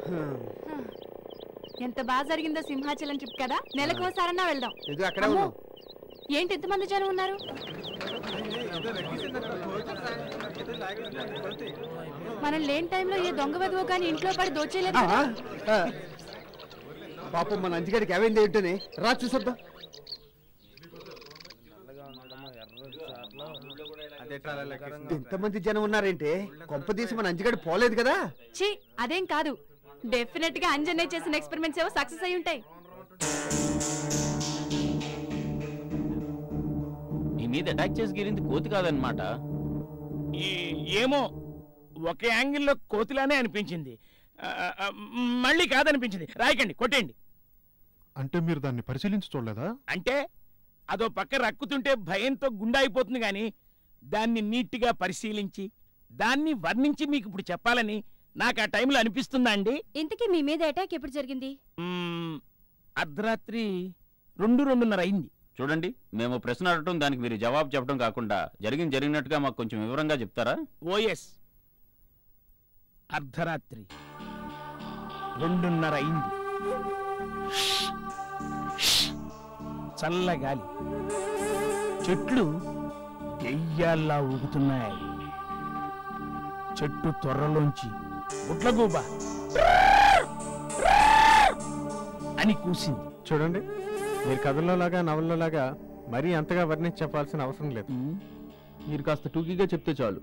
ఎంత బాగా జరిగిందో సింహాచలం ట్రిప్ కదా నెలకోసారన్నా వెళ్దాం ఇది అక్కడే అమ్మో, ఉన్నాం ఏంటి ఎంతమంది జనం ఉన్నారు మనం లేని టైంలో ఏ దొంగ వెదవో కానీ ఇంట్లో పడి దోచేయలేదు ఆ, కదా? ఆ. పాపం మన అంజిగాడికి ఏమైంది ఏంటని రా చూసొద్దాం ఇంతమంది జనం ఉన్నారేంటి కొంపదీసి మన అంజిగాడు పోలేదు కదా ఛీ అదేం కాదు డెఫినెట్ గా అంజనే చేసిన ఎక్స్పెరిమెంట్స్ ఏవో సక్సెస్ అయి ఉంటాయి మీ మీద అటాక్ చేసి గిరింది కోతి కాదనమాట ఈ- ఏమో ఒక యాంగిల్లో కోతిలానే అనిపించింది ఆ, ఆ, మళ్ళీ కాదనిపించింది రాయకండి కొట్టేయండి అంటే మీరు దాన్ని పరిశీలించి చూడలేదా అంటే అదో పక్క రక్కుతుంటే భయంతో గుండె అయిపోతుంది కానీ దాన్ని నీట్గా పరిశీలించి దాన్ని వర్ణించి మీకు ఇప్పుడు చెప్పాలని నాకు ఆ టైంలో అనిపిస్తుందా అండి ఇంతకీ మీ మీద అటాక్ ఎప్పుడు జరిగింది మ్మ్, అర్ధరాత్రి రెండు రెండున్నర అయింది చూడండి మేము ప్రశ్న అడగటం దానికి మీరు జవాబు చెప్పడం కాకుండా జరిగింది జరిగినట్టుగా మాకు కొంచెం వివరంగా చెప్తారా ఓఎస్ అర్ధరాత్రి రెండున్నర అయింది చల్లగాలి చెట్లు దెయ్యాల్లా ఊగుతున్నాయి చెట్టు త్వరలోంచి గుడ్లగూబ అని కూసింది చూడండి మీరు కథల్లో లాగా నవల్లో లాగా మరీ అంతగా వర్ణించి చెప్పాల్సిన అవసరం లేదు మీరు కాస్త టూకీగా చెప్తే చాలు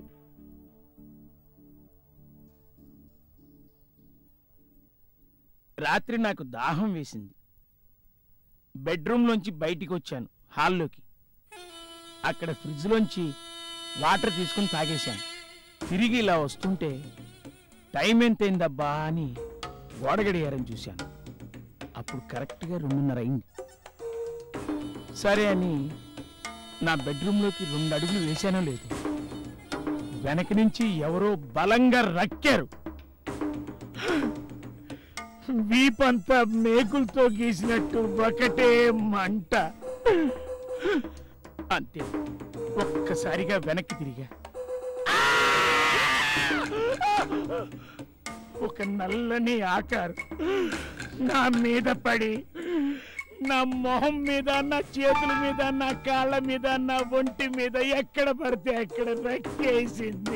రాత్రి నాకు దాహం వేసింది బెడ్రూమ్లోంచి బయటికి వచ్చాను హాల్లోకి అక్కడ ఫ్రిడ్జ్లోంచి వాటర్ తీసుకుని తాగేశాను తిరిగి ఇలా వస్తుంటే టైం ఎంతైందబ్బా అని గోడగడియారని చూశాను అప్పుడు కరెక్ట్గా రెండున్నర అయింది సరే అని నా బెడ్రూమ్లోకి రెండు అడుగులు వేశానో లేదు వెనక నుంచి ఎవరో బలంగా రక్కారు వీపంతా మేకులతో గీసినట్టు ఒకటే మంట అంతే ఒక్కసారిగా వెనక్కి తిరిగా ఒక నల్లని ఆకారం నా మీద పడి నా మొహం మీద నా చేతుల మీద నా కాళ్ళ మీద నా ఒంటి మీద ఎక్కడ పడితే అక్కడ రక్కేసింది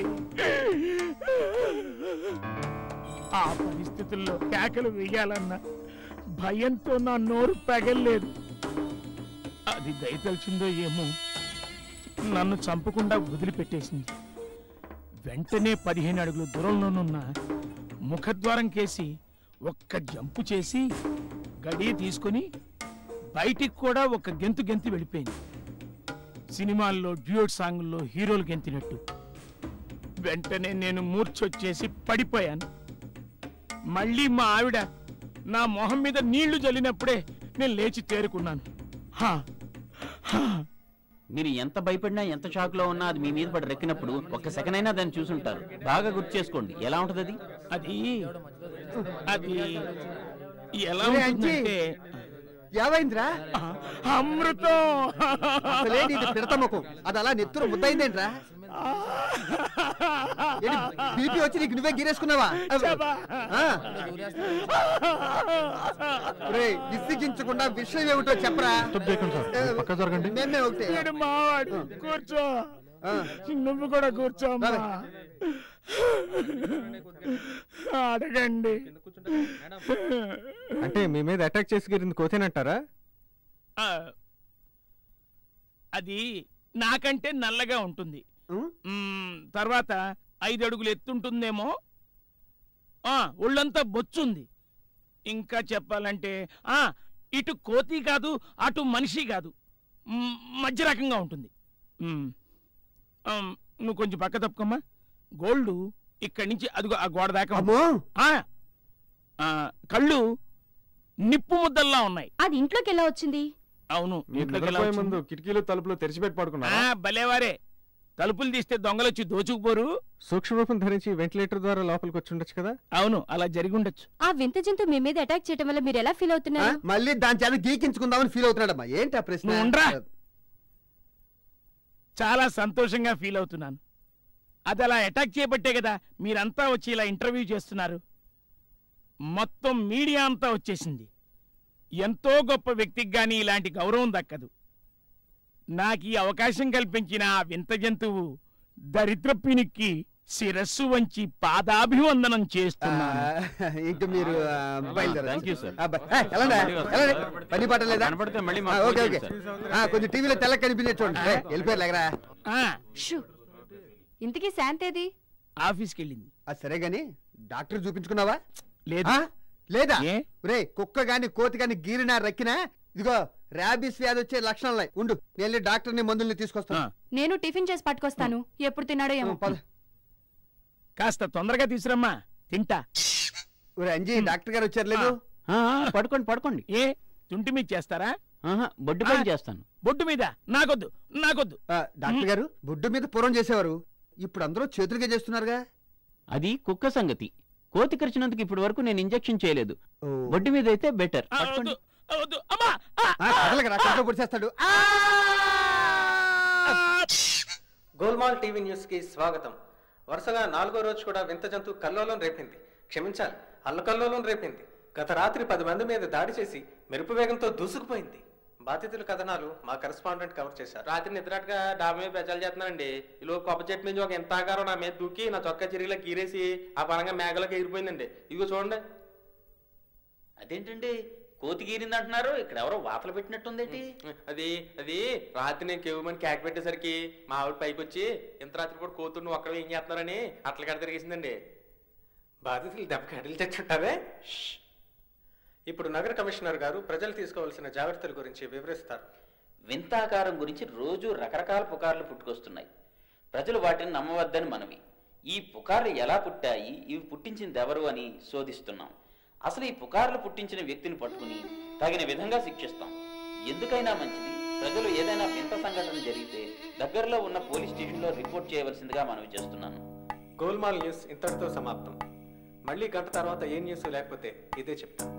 ఆ పరిస్థితుల్లో కేకలు వేయాలన్నా భయంతో నా నోరు పగల్లేదు అది దయతలిచిందో ఏమో నన్ను చంపకుండా వదిలిపెట్టేసింది వెంటనే పదిహేను అడుగుల దూరంలోనున్న ముఖద్వారం కేసి ఒక్క జంపు చేసి గడియ తీసుకొని బయటికి కూడా ఒక గెంతు గెంతి వెళ్ళిపోయింది సినిమాల్లో డ్యూట్ సాంగుల్లో హీరోలు గెంతినట్టు వెంటనే నేను మూర్ఛొచ్చేసి పడిపోయాను మళ్ళీ మా ఆవిడ నా మొహం మీద నీళ్లు జల్లినప్పుడే నేను లేచి తేరుకున్నాను హా, హా. మీరు ఎంత భయపడినా ఎంత షాక్ లో ఉన్నా అది మీ మీద పడి రెక్కినప్పుడు ఒక్క సెకండ్ అయినా దాన్ని చూసుంటారు బాగా గుర్తు చేసుకోండి ఎలా ఉంటది అది అది అది ఎలా ఒరే అంజీ. ఉంటుందంటే ఏమైందిరా ఆ, అమృతం అసలేంటి ఇది పిడత ముఖం అది అలా నెత్తురు ముద్దయిందేంట్రా బీపీ వచ్చి నీకు నువ్వే గీరేసుకున్నావా శబా. ఆ. ఒరేయ్, విసిగించకుండా విషయం ఏమిటో చెప్పరా డిస్టర్బ్ చేయకండి సార్ మీరు పక్క జరగండి మేమే ఒకటే వీడు మావాడు కూర్చో ఆ. నువ్వు కూడా కూర్చో అమ్మా అడగండి అంటే మీ మీద అటాక్ చేసి గిరింది కోతేనంటారా ఆ, అది నాకంటే నల్లగా ఉంటుంది ఉం? మ్మ్, తర్వాత ఐదు అడుగులు ఎత్తుంటుందేమో ఆ, ఒళ్ళంతా బొచ్చుంది ఇంకా చెప్పాలంటే ఆ ఇటు కోతి కాదు అటు మనిషి కాదు మ్, మధ్య రకంగా ఉంటుంది మ్, ఆమ్, నువ్వు కొంచెం పక్క తప్పుకోమ్మా గోల్డ్ ఇక్కడి నుంచి అదిగో ఆ గోడ దాకా ఉంది. అమ్మో ఆ, ఆ, కళ్ళు నిప్పు ముద్దల్లా ఉన్నాయి అది ఇంట్లోకి ఎలా వచ్చింది అవును మీరు ఇంట్లోకి ఎలా నిద్రపోయే వచ్చింది? ముందు కిటికీలు తలుపులు తెరిచిపెట్టి ఆ, పడుకున్నారా భలేవారే తలుపులు తీస్తే దొంగలు వచ్చి దోచుకుపోరు సూక్ష్మరూపం ధరించి వెంటిలేటర్ ద్వారా లోపలికి వచ్చి ఉండొచ్చు కదా అవును అలా జరిగి ఉండొచ్చు ఆ వింత జంతు మీ మీద అటాక్ చేయడం వల్ల మీరు ఎలా ఫీల్ ఆ? అవుతున్నారు మళ్ళీ దాని చాలా గీకించుకుందామని ఫీల్ అవుతున్నాడమ్మా ఏంటి ఆ ప్రశ్న నువ్వు ఉండరా? చాలా సంతోషంగా ఫీల్ అవుతున్నాను అది అలా అటాక్ చేయబట్టే కదా మీరంతా వచ్చి ఇలా ఇంటర్వ్యూ చేస్తున్నారు మొత్తం మీడియా అంతా వచ్చేసింది ఎంతో గొప్ప వ్యక్తికి గాని ఇలాంటి గౌరవం దక్కదు నాకు ఈ అవకాశం కల్పించిన ఆ వింత జంతువు దరిద్ర పినికి శిరస్సు వంచి పాదాభివందనం చేస్తున్నాను ఇంకా మీరు ఆ, బయలుదేరొచ్చు. థ్యాంక్ యూ సార్ ఆ, బ- ఏ, వెళ్ళండి, వెళ్ళండి. పని పాట లేదా కనపడితే మళ్ళీ ఆ, మాకు ఓకే ఫోన్ ఓకే చేయండి సార్. ఆ, కొంచెం టీవీలో తెల్ల కనిపించే చూడండి ఏ, వెళ్ళిపోయారు లేకరా ఆ, షూ ఇంతకీ శాంతేది ఆఫీస్కి వెళ్ళింది ఆ, సరే గాని డాక్టర్ చూపించుకున్నావా లేదు ఆ? లేదా ఏ రే కుక్క గాని కోతి గాని గీరినా రక్కినా ఇదిగో ర్యాబిస్ వ్యాధి వచ్చే లక్షణాలు ఉండు నేను వెళ్ళి డాక్టర్ని మందుల్ని ఆ, తీసుకొస్తాను నేను టిఫిన్ చేసి పట్టుకొస్తాను ఎప్పుడు తిన్నాడో ఏమో పద. కాస్త తొందరగా తీసురమ్మా తింటా ఒరే అంజీ డాక్టర్ గారు వచ్చారు లేదు ఆ, ఆ, పడుకోండి పడుకోండి ఏ తుంటి మీద చేస్తారా ఆహా, బొడ్డు పైన చేస్తాను బొడ్డు మీద నాకొద్దు నాకొద్దు ఆ, డాక్టర్ గారు బొడ్డు మీద పూర్వం చేసేవారు ఇప్పుడు అందరూ చేతులుగా చేస్తున్నారుగా అది కుక్క సంగతి కోతి కరిచినందుకు ఇప్పటి వరకు నేను ఇంజెక్షన్ చేయలేదు ఓ. బొడ్డు మీద అయితే బెటర్ ఆ, వద్దు ఆ, వద్దు అమ్మా ఆ, ఆ, కదలకరా, కంట్లో పొడిచేస్తాడు ఆ! గోల్మాల్ టీవీ న్యూస్ కి స్వాగతం వరుసగా నాలుగో రోజు కూడా వింత జంతువు కల్లోలం రేపింది క్షమించాలి అల్లకల్లోలం రేపింది గత రాత్రి పది మంది మీద దాడి చేసి మెరుపు వేగంతో దూసుకుపోయింది బాధితుల కథనాలు మా కరెస్పాండెంట్ కవర్ చేశారు రాత్రి నిద్రగా డాబా మీద ప్రచారం చేస్తున్నానండి ఇలా కొబ్బరి చెట్టు నుంచి ఒక ఎంత ఆకారం నా మీద దూకి నా చొక్కా చిరిగిలా గీరేసి ఆ పరంగా మేఘలోకి ఎగిరిపోయిందండి ఇదిగో చూడండి అదేంటండి కోతి గీరింది అంటున్నారు ఇక్కడ ఎవరో వాతలు పెట్టినట్టుందేంటి అది అది రాత్రి నేను కేవమని క్యాక్ పెట్టేసరికి మా ఆవిడ పైకి వచ్చి ఇంత రాత్రి కూడా కూతురు నువ్వు అక్కడ ఏం చేస్తున్నారని అట్ల కడ తిరిగేసిందండి బాధితులు దెబ్బ కడిలు తెచ్చుంటావే షష్. ఇప్పుడు నగర కమిషనర్ గారు ప్రజలు తీసుకోవాల్సిన జాగ్రత్తల గురించి వివరిస్తారు వింతాకారం గురించి రోజు రకరకాల పుకార్లు పుట్టుకొస్తున్నాయి ప్రజలు వాటిని నమ్మవద్దని మనవి ఈ పుకార్లు ఎలా పుట్టాయి ఇవి పుట్టించింది ఎవరు అని శోధిస్తున్నాం అసలు ఈ పుకార్లు పుట్టించిన వ్యక్తిని పట్టుకుని తగిన విధంగా శిక్షిస్తాం ఎందుకైనా మంచిది ప్రజలు ఏదైనా వింత సంఘటన జరిగితే దగ్గరలో ఉన్న పోలీస్ స్టేషన్లో రిపోర్ట్ చేయవలసిందిగా మనవి చేస్తున్నాను గోల్మాల్ న్యూస్ ఇంతటితో సమాప్తం మళ్ళీ గంట తర్వాత ఏ న్యూస్ లేకపోతే ఇదే చెప్తాం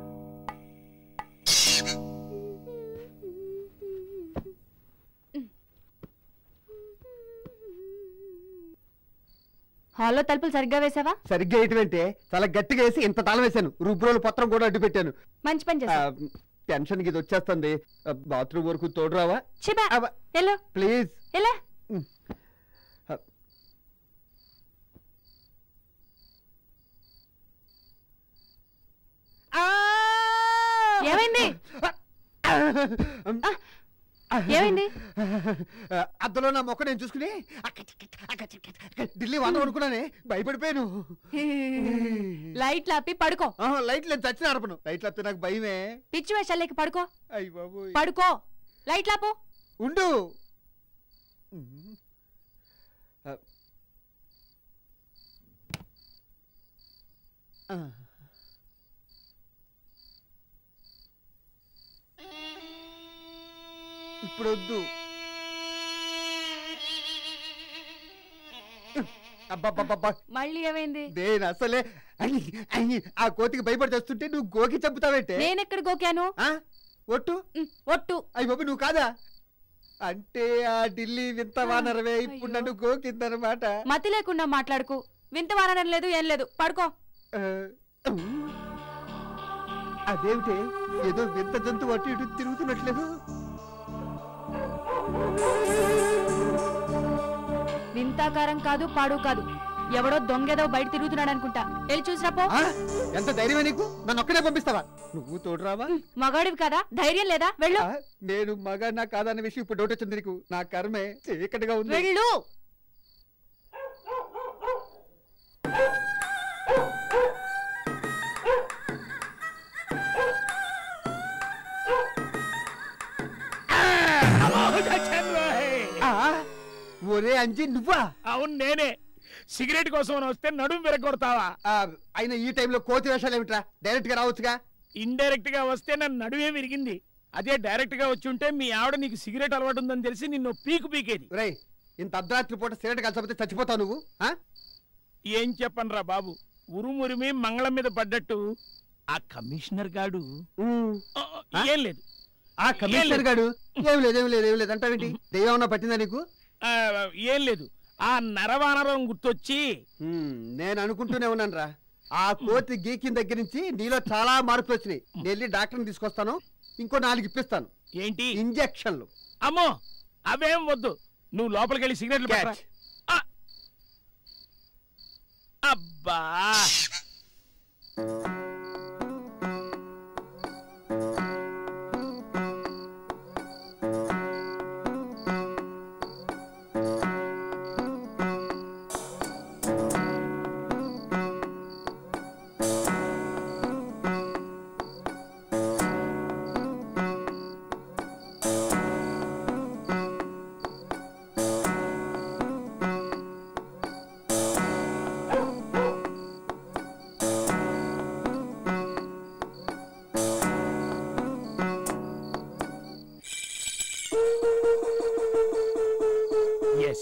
హాల్లో తలుపులు సరిగ్గా వేసావా సరిగ్గా ఏంటంటే చాలా గట్టిగా వేసి ఇంత తాళం వేశాను రుబ్రోలు పత్రం కూడా అడ్డు పెట్టాను మంచి పని ఆ, చేసా టెన్షన్ ఇది వచ్చేస్తుంది ఆ, బాత్రూమ్ వరకు తోడురావా చిబా అబ్బా. ఎల్లో ప్లీజ్ ఎలా ఏమైంది ఏమైంది అద్దలో నా మొక్క నేను చూసుకుని ఢిల్లీ వాతం అనుకున్నానే భయపడిపోయాను లైట్లు ఆపి పడుకో ఆహా, లైట్లు నేను చచ్చిన అరపను లైట్లు వస్తే నాకు భయమే పిచ్చి వేషాలకి పడుకో అయ్యి బాబు పడుకో లైట్లు ఆపు ఉండు ఆ. ఆ. ఇప్పుడు వద్దు అబ్బబ్బబ్బబ్బా మళ్ళీ ఏమైంది నేను అసలే అయ్యి, అయ్యి, ఆ కోతికి భయపడి తెస్తుంటే నువ్వు గోకి చంపుతావేంటే నేనెక్కడ గోకాను ఆ? ఒట్టు ఉమ్, ఒట్టు అయ్యి బాబు నువ్వు కాదా అంటే ఆ ఢిల్లీ వింత వానరవే ఇప్పుడు అయ్యో. నన్ను గోకిందనమాట మతి లేకుండా మాట్లాడుకు వింత వారడం లేదు ఏం లేదు పడుకో ఆ, అదేమిటి ఏదో వింత జంతువు అటు ఇటు తిరుగుతున్నట్లేదు వింతాకారం కాదు పాడు కాదు ఎవడో దొంగేదో బయట తిరుగుతున్నాడు అనుకుంటా వెళ్ళి చూసిరా పో ఆ? ఎంత ధైర్యమే నీకు నన్ను ఒక్కడే పంపిస్తావా నువ్వు తోడురావా మగాడివి కదా ధైర్యం లేదా వెళ్ళు ఆ, నేను మగ నా కాదన్న విషయం ఇప్పుడు డౌట్ వచ్చింది నీకు నా కర్మే చీకటిగా ఉంది వెళ్ళు ఆ, ఒరే అంజి నువ్వా అవును నేనే సిగరెట్ కోసం అని వస్తే నడుము విరగొడతావా ఆ, అయినా ఈ టైంలో కోతి వేషాలు ఏమిట్రా డైరెక్ట్ గా రావచ్చుగా ఇండైరెక్ట్ గా వస్తే నన్ను నడువే విరిగింది అదే డైరెక్ట్ గా వచ్చి ఉంటే మీ ఆవిడ నీకు సిగరెట్ అలవాటు ఉందని తెలిసి నిన్ను పీకు పీకేది రేయ్ ఇంత అర్ధరాత్రి పూట సిగరెట్ కలిసపోతే చచ్చిపోతావు నువ్వు ఆ? ఏం చెప్పనురా బాబు ఉరుమురిమి మంగళం మీద పడ్డట్టు ఆ కమిషనర్ గాడు ఉమ్. ఆ, ఆ, ఏం లేదు ఆ కమిషనర్ గాడు ఏం లేదు ఏం లేదు ఏం లేదు అంటావేంటి దెయ్యం ఏమన్నా పట్టిందా నీకు ఆ, ఏం లేదు ఆ నరవానరం గుర్తొచ్చి ఉమ్, నేను అనుకుంటూనే ఉన్నాను రా ఆ కోతి గీకిన దగ్గర నుంచి నీలో చాలా మార్పులు వచ్చినాయి నేను వెళ్ళి డాక్టర్ని తీసుకొస్తాను ఇంకో నాలుగు ఇప్పిస్తాను ఏంటి ఇంజెక్షన్లు అమ్మో అవేం వద్దు నువ్వు లోపలికి వెళ్ళి సిగరెట్లు పట్టరా. Catch. ఆ! అబ్బా ఎస్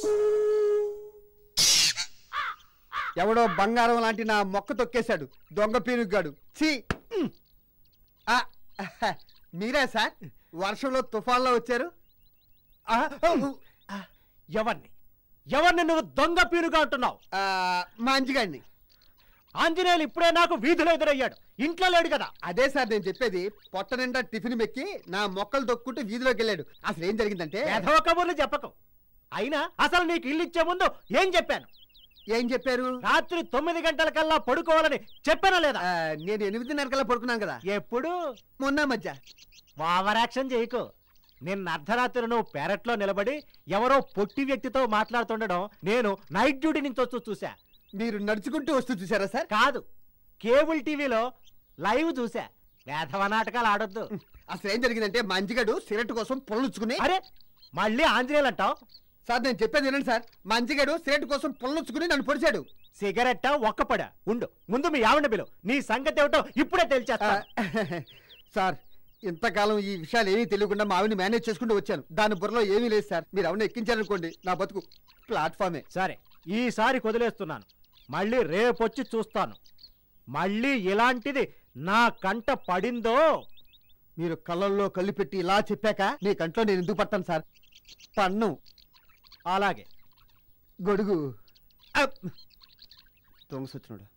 ఎవడో బంగారం లాంటి నా మొక్క తొక్కేశాడు దొంగ పీనుగాడు ఛీ ఉమ్. ఆ, మీరే సార్ వర్షంలో తుఫాన్లో వచ్చారు ఆ, ఊ, ఎవరిని ఎవరిని నువ్వు దొంగ పీరుగా అంటున్నావు ఆ, మా అంజిగాడిని ఆంజనేయులు ఇప్పుడే నాకు వీధిలో ఎదురయ్యాడు ఇంట్లో లేడు కదా అదే సార్ నేను చెప్పేది పొట్ట నిండా టిఫిన్ మెక్కి నా మొక్కలు దొక్కుంటూ వీధిలోకి వెళ్ళాడు అసలు ఏం జరిగిందంటే ఎధవ కబుర్లు చెప్పకు అయినా అసలు నీకు ఇల్లు ఇచ్చే ముందు ఏం చెప్పాను ఏం చెప్పారు రాత్రి తొమ్మిది గంటల కల్లా పడుకోవాలని చెప్పానా లేదా ఆ, నేను ఎనిమిదిన్నర కల్లా పడుకున్నాను కదా ఎప్పుడు మొన్న మధ్య ఓవర్ యాక్షన్ చేయకు నిన్న అర్ధరాత్రి నువ్వు పెరట్లో నిలబడి ఎవరో పొట్టి వ్యక్తితో మాట్లాడుతుండడం నేను నైట్ డ్యూటీ నుంచి వస్తూ చూసా మీరు నడుచుకుంటూ వస్తూ చూసారా సార్ కాదు కేబుల్ టీవీలో లైవ్ చూసా వేధవ నాటకాలు ఆడొద్దు అసలు ఏం జరిగిందంటే మా అంజిగాడు సిగరెట్ కోసం పొలనుచ్చుకుని అరే మళ్ళీ ఆంజనేయులు అంటావు సార్ నేను చెప్పేది వినండి సార్ మా అంజిగాడు సిగరెట్ కోసం పొలనుచ్చుకుని నన్ను పొడిచాడు సిగరెట్టా ఒక్కపడా ఉండు ముందు మీ ఆవిడ బిలు నీ సంగతి ఏమిటో ఇప్పుడే ఆ, తెలిచేస్తా సార్ ఇంతకాలం ఈ విషయాలు ఏమీ తెలియకుండా మా ఆవిని మేనేజ్ చేసుకుంటూ వచ్చాను దాని బుర్రలో ఏమీ లేదు సార్ మీరు అవును ఎక్కించారనుకోండి నా బతుకు ప్లాట్ఫామే సరే ఈసారి వదిలేస్తున్నాను మళ్ళీ రేపొచ్చి చూస్తాను మళ్ళీ ఇలాంటిది నా కంట పడిందో మీరు కళ్ళల్లో కళ్ళు పెట్టి ఇలా చెప్పాక మీ కంట్లో నేను ఎందుకు పడతాను సార్ పన్ను అలాగే గొడుగు అప్! దొంగ సచ్చినోడు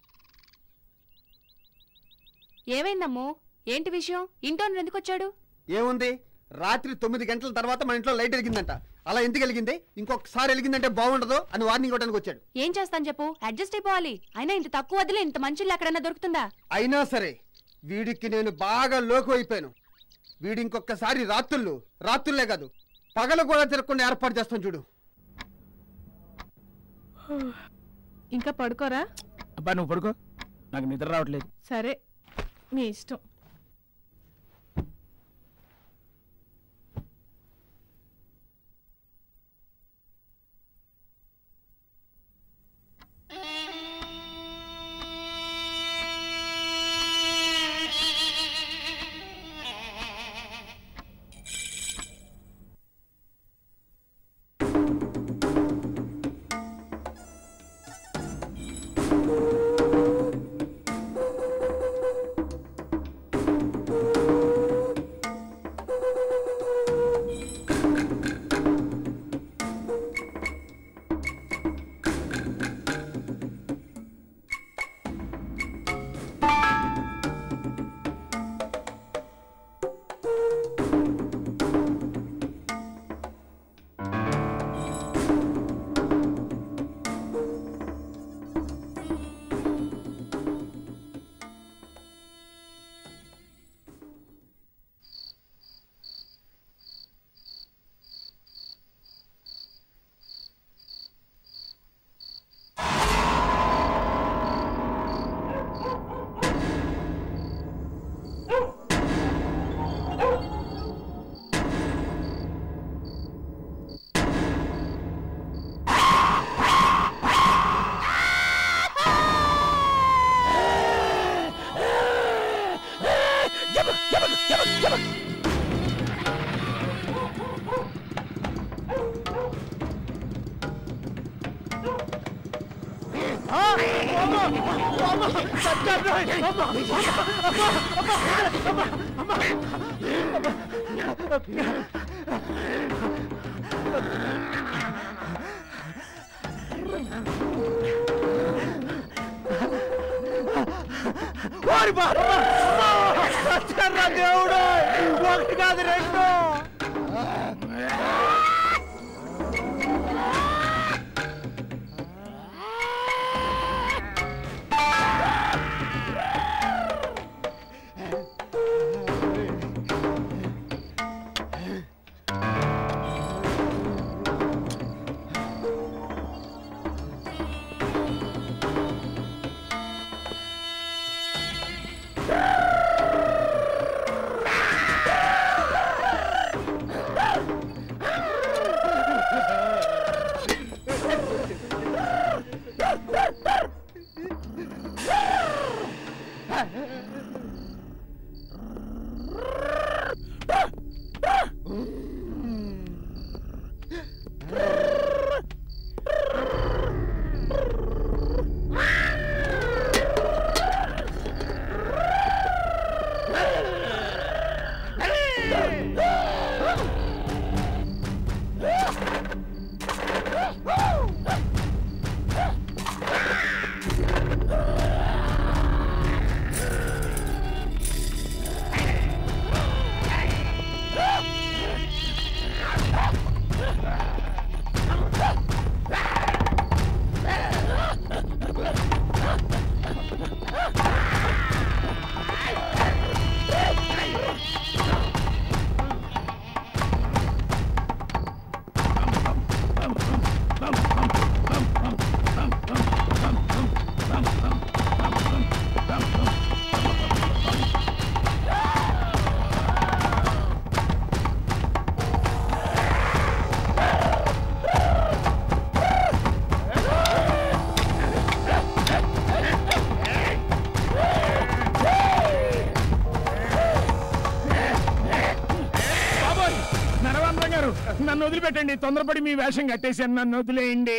ఏమైందమ్మో ఏంటి విషయం ఇంట్లో ఎందుకు వచ్చాడు ఏముంది రాత్రి తొమ్మిది గంటల తర్వాత మన ఇంట్లో లైట్ వెలిగిందంట అలా ఎందుకు వెలిగింది ఇంకొకసారి వెలిగిందంటే బాగుండదు అని వార్నింగ్ ఇవ్వడానికి వచ్చాడు ఏం చేస్తాను చెప్పు అడ్జస్ట్ అయిపోవాలి అయినా ఇంత తక్కువ వదిలే ఇంత మంచి ఇల్లు ఎక్కడైనా దొరుకుతుందా అయినా సరే వీడికి నేను బాగా లోకు అయిపోయాను వీడి ఇంకొకసారి రాత్రుళ్ళు రాత్రులే కాదు పగలు కూడా తిరగకుండా ఏర్పాటు చేస్తాను చూడు ఇంకా పడుకోరా అబ్బా నువ్వు పడుకో నాకు నిద్ర రావట్లేదు సరే మీ ఇష్టం ఓరి బాబా! అమ్మా! చచ్చానురా దేవుడు ఒకటి కాదు రెండు బాబోయ్ నరవాంద్ర గారు నన్ను వదిలిపెట్టండి తొందరపడి మీ వేషం కట్టేశాను నన్ను వదిలేయండి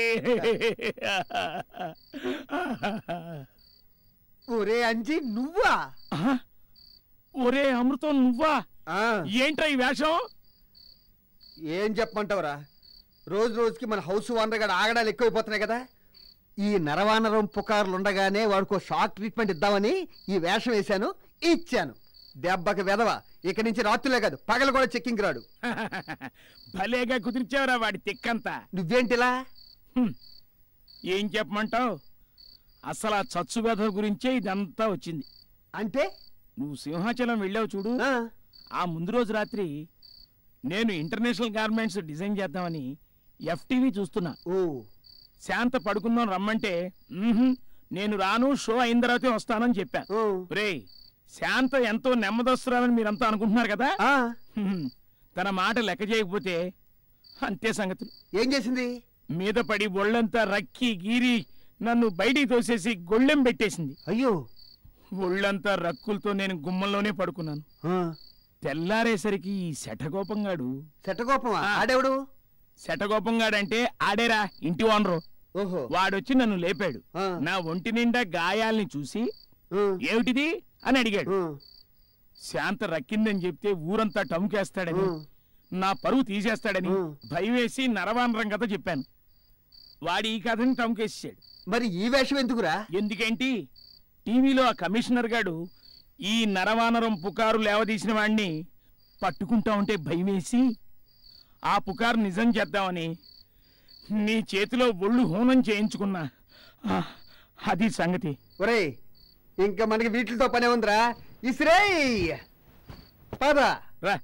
ఒరే అంజి నువ్వా ఆ? ఒరే అమృతం నువ్వా ఆ, ఏంట్రా ఈ వేషం ఏం చెప్పమంటావురా రోజు రోజుకి మన హౌస్ ఓనర్ గడ ఆగడాలు ఎక్కువైపోతున్నాయి కదా ఈ నరవానరం పుకార్లు ఉండగానే వాడికి షాక్ ట్రీట్మెంట్ ఇద్దామని ఈ వేషం వేశాను ఇచ్చాను దెబ్బకి వెదవ ఇక నుంచి రాత్రులే కాదు పగలు కూడా చెక్కింగ్ రాడు భలేగా కుదిర్చావురా వాడి తిక్కంతా నువ్వేంటిలా హ్మ్. ఏం చెప్పమంటావు అసలు ఆ చచ్చు వెధ గురించే ఇదంతా వచ్చింది అంటే నువ్వు సింహాచలం వెళ్ళావు చూడు ఆ, ఆ ముందు రోజు రాత్రి నేను ఇంటర్నేషనల్ గార్మెంట్స్ డిజైన్ చేద్దామని ఎఫ్టీవీ చూస్తున్నా ఓ శాంత పడుకుందాం రమ్మంటే "మ్మ్హ్మ్, నేను రాను షో అయిన తర్వాతే వస్తానని చెప్పాను ఓ, రే శాంత ఎంతో నెమ్మదస్తురాలని మీరంతా అనుకుంటున్నారు కదా ఆ, హ్మ్. తన మాట లెక్క చేయకపోతే అంతే సంగతులు ఏం చేసింది మీద పడి ఒళ్ళంతా రక్కి గీరి నన్ను బయటికి తోసేసి గొళ్ళెం పెట్టేసింది అయ్యో ఒళ్ళంతా రక్కులతో నేను గుమ్మంలోనే పడుకున్నాను ఆ, తెల్లారేసరికి ఈ శఠగోపంగాడు శటకోపమా ఆ. ఆడెవడు శఠగోపంగాడంటే ఆడేరా ఇంటి ఓనరు ఓహో వాడొచ్చి నన్ను లేపాడు ఆ. నా ఒంటి నిండా గాయాల్ని చూసి ఆ, ఏమిటిది అని అడిగాడు ఆ, శాంత రక్కిందని చెప్తే ఊరంతా టముకేస్తాడని ఆ. నా పరువు తీసేస్తాడని ఆ. భయం వేసి నరవానరం కథ చెప్పాను వాడి ఈ కథని టముకేసాడు మరి ఈ వేషం ఎందుకురా ఎందుకేంటి టీవీలో ఆ కమిషనర్ గాడు ఈ నరవానరం పుకారు లేవదీసిన వాణ్ణి పట్టుకుంటా ఉంటే భయమేసి ఆ పుకారు నిజం చేద్దామని నీ చేతిలో ఒళ్ళు హోనం చేయించుకున్నా ఆ, అది సంగతి ఒరేయ్ ఇంకా మనకి వీటితో పనే ఉందిరా ఇసిరేయ్ పద రా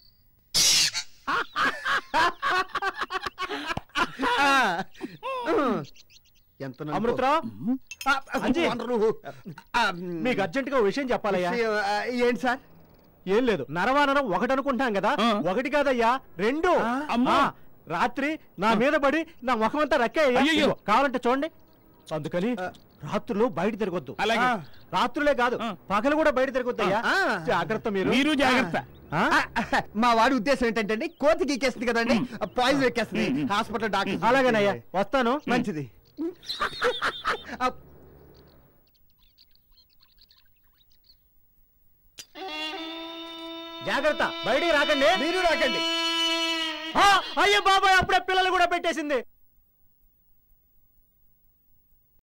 ఆ. ఎంత నలుపు. అమృతరావు ఆ, అంజీ. వనరు. ఆ, మీకు అర్జెంట్ గా విషయం చెప్పాలయ్యా విషయం, ఆ, ఏంటి సార్ ఏం లేదు నరవానరం ఒకటి అనుకుంటాం కదా ఆ. ఒకటి కాదయ్యా రెండు ఆ? అమ్మా. ఆ, రాత్రి నా మీద పడి నా ముఖం అంతా రక్కాయ్యా అయ్యయ్యో. ఇదిగో, కావాలంటే చూడండి అందుకని రాత్రులు బయట తిరగొద్దు అలాగే ఆ. రాత్రులే కాదు ఆ. పగలు కూడా బయట తిరగొద్దయ్యా ఆ. జాగ్రత్త మీరు మీరు జాగ్రత్త ఆ? ఆ, మా వాడి ఉద్దేశం ఏంటంటే అండి కోతి గీకేస్తుంది కదండి పాయిజన్ ఎక్కేస్తుంది హాస్పిటల్ డాక్టర్ అలాగేనయ్యా వస్తాను మంచిది ఆ, జాగ్రత్త బయటికి రాకండి మీరు రాకండి ఆ, అయ్యో బాబాయ్ అప్పుడే పిల్లలు కూడా పెట్టేసింది